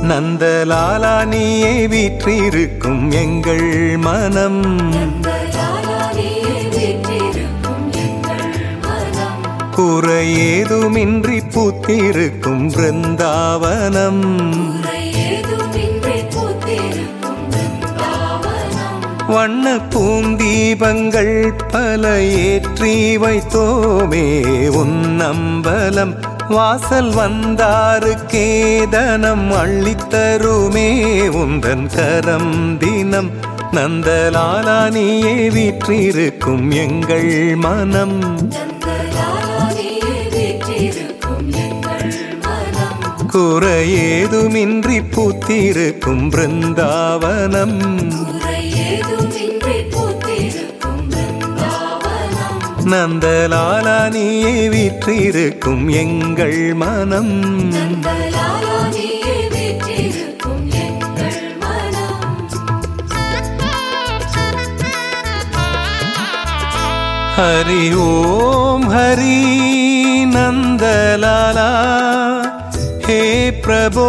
நந்தலாலா நீயே வீற்றிருக்கும் எங்கள் மனம் நந்தலாலானியே வீற்றிருக்கும் எங்கள் மனம் குறையேதுமின்றி பூத்திருக்கும் பிருந்தாவனம் குறை ஏதுமின்றி பூத்திருக்கும் பிருந்தாவனம் வண்ண பூந்தீபங்கள் பல ஏற்றி வைத்தோமே உன்னம்பலம் வாசல் வந்தாருக்கே தனம் அள்ளித்தருமே உந்தன் கரம் தினம் நந்தலாலா நீயே வீற்றிருக்கும் எங்கள் மனம் நந்தலாலானியே வீற்றிருக்கும் எங்கள் மனம் குறையேதுமின்றி பூத்திருக்கும் பிருந்தாவனம் குறை ஏதுமின்றி பூத்திருக்கும் பிருந்தாவனம் நந்தலாலா நீயே வீற்றிருக்கும் எங்கள் மனம் நந்தலாலானியே வீற்றிருக்கும் எங்கள் மனம் ஹரி ஓம் ஹரி நந்தலாலா ஹே பிரபோ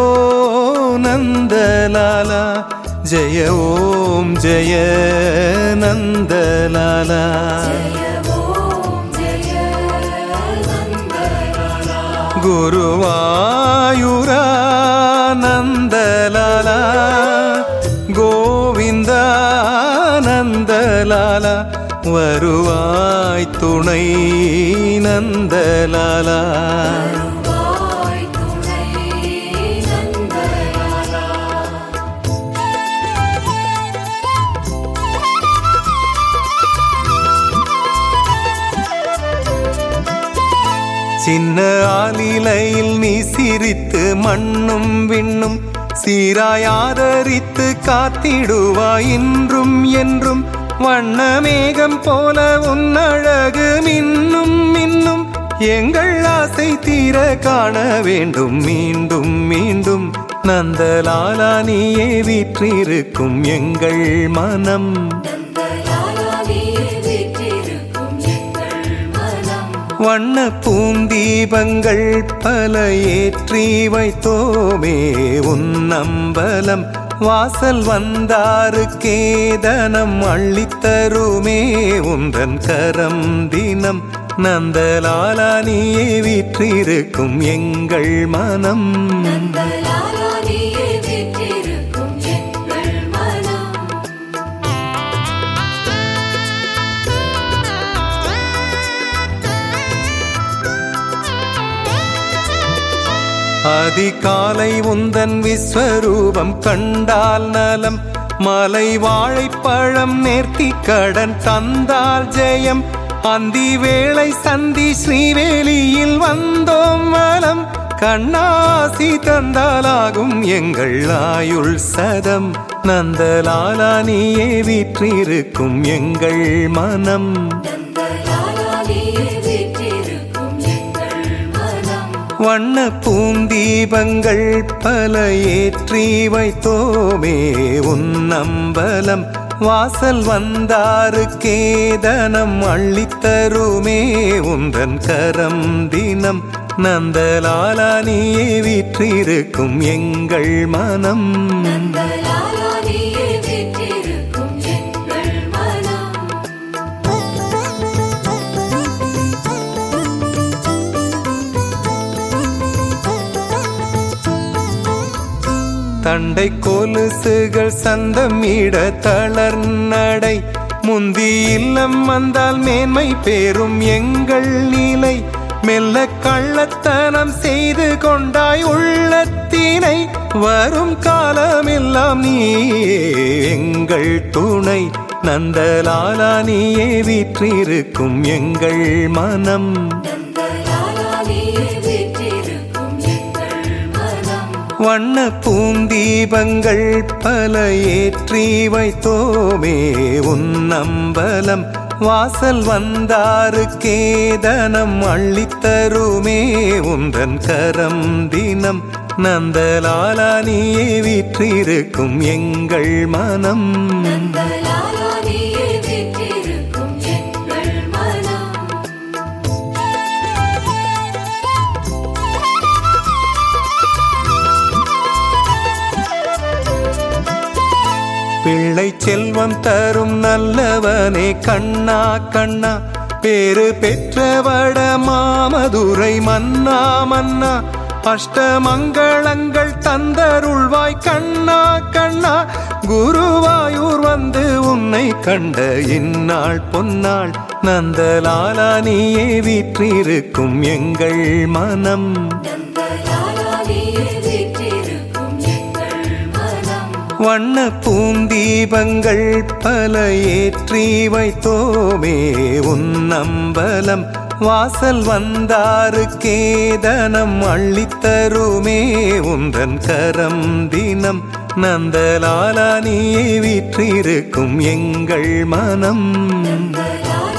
நந்தலாலா ஜெய ஓம் ஜெய நந்தலாலா ஜெய ஓம் ஜெய நந்தலாலா குருவாயூரா நந்தலாலா கோவிந்தா நந்தலாலா வருவாய் துணை நந்தலாலா வாய் துணை நந்தலாலா சின்ன ஆலிலையில் நீ சிரித்து மண்ணும் விண்ணும் சீராய் ஆதரித்து காத்திடுவாய் இன்றும் என்றும் வண்ண மேகம் போல உன் அழகு மின்னும் மின்னும் எங்கள் ஆசை தீர காண வேண்டும் மீண்டும் மீண்டும் நந்தலாலா நீயே வீற்றிருக்கும் எங்கள் மனம் நந்தலாலானியே வீற்றிருக்கும் எங்கள் மனம் வண்ண பூந்தீபங்கள் பல ஏற்றி வைத்தோமே உன்னம்பலம் வாசல் வந்தாருக்கே தனம் அள்ளித்தருமே உந்தன் கரம் தினம் நந்தலாலா நீயே வீற்றிருக்கும் எங்கள் மனம் நந்தலாலானியே வீற்றிருக்கும் எங்கள் மனம் அதிகாலை உந்தன் விஸ்வரூபம் கண்டால் நலம் மலை வாழைப்பழம் நேர்த்தி கடன் தந்தால் ஜெயம் அந்தி வேளை சந்தி ஸ்ரீவேலியில் வந்தோம் வலம் கண்ணாசி தந்தாலாகும் எங்கள் ஆயுள் சதம் நந்தலாலா நீயே வீற்றிருக்கும் எங்கள் மனம் நந்தலாலானியே வீற்றிருக்கும் எங்கள் மனம் வண்ண பூந்தீபங்கள் பல ஏற்றி வைத்தோமே உன்னம்பலம் வாசல் வந்தாருக்கே தனம் அள்ளித்தருமே உந்தன் கரம் தினம் நந்தலாலா நீயே வீற்றிருக்கும் எங்கள் மனம் நந்தலாலானியே வீற்றிருக்கும் எங்கள் மனம் தண்டை கொலுசுகள் சந்தமிட தளர்நடை முந்தி இல்லம் வந்தால் மேன்மை பேரும் எங்கள் நிலை மெல்ல கள்ளத்தனம் செய்து கொண்டாய் உள்ளத்தினை வரும் காலமெல்லாம் நீயே எங்கள் துணை நந்தலாலா நீயே வீற்றிருக்கும் எங்கள் மனம் நந்தலாலானியே வீற்றிருக்கும் எங்கள் மனம் வண்ண பூந்தீபங்கள் பல ஏற்றி வைத்தோமே உன்னம்பலம் வாசல் வந்தாருக்கே தனம் அள்ளித்தருமே உந்தன் கரம் தினம் நந்தலாலா நீயே வீற்றிருக்கும் எங்கள் மனம் நந்தலாலானியே வீற்றிருக்கும் எங்கள் மனம் பிள்ளை செல்வம் தரும் நல்லவனே கண்ணா கண்ணா பேரு பெற்றவட மாமதுரை மன்னா மன்னா அஷ்டமங்களங்கள் தந்தருள்வாய் கண்ணா கண்ணா குருவாயூர் வந்து உன்னை கண்ட இந்நாள் பொன்னாள் நந்தலாலா நீயே வீற்றிருக்கும் எங்கள் மனம் நந்தலாலா நீயே வீற்றிருக்கும் எங்கள் மனம் வண்ண பூந்தீபங்கள் பல ஏற்றி வைத்தோமே உன்னம்பலம் வாசல் வந்தாரு கேதனம் அள்ளித்தருமே உந்தன் கரம் தினம் நந்தலாலா நீயே வீற்றிருக்கும் எங்கள் மனம் நந்தலாலா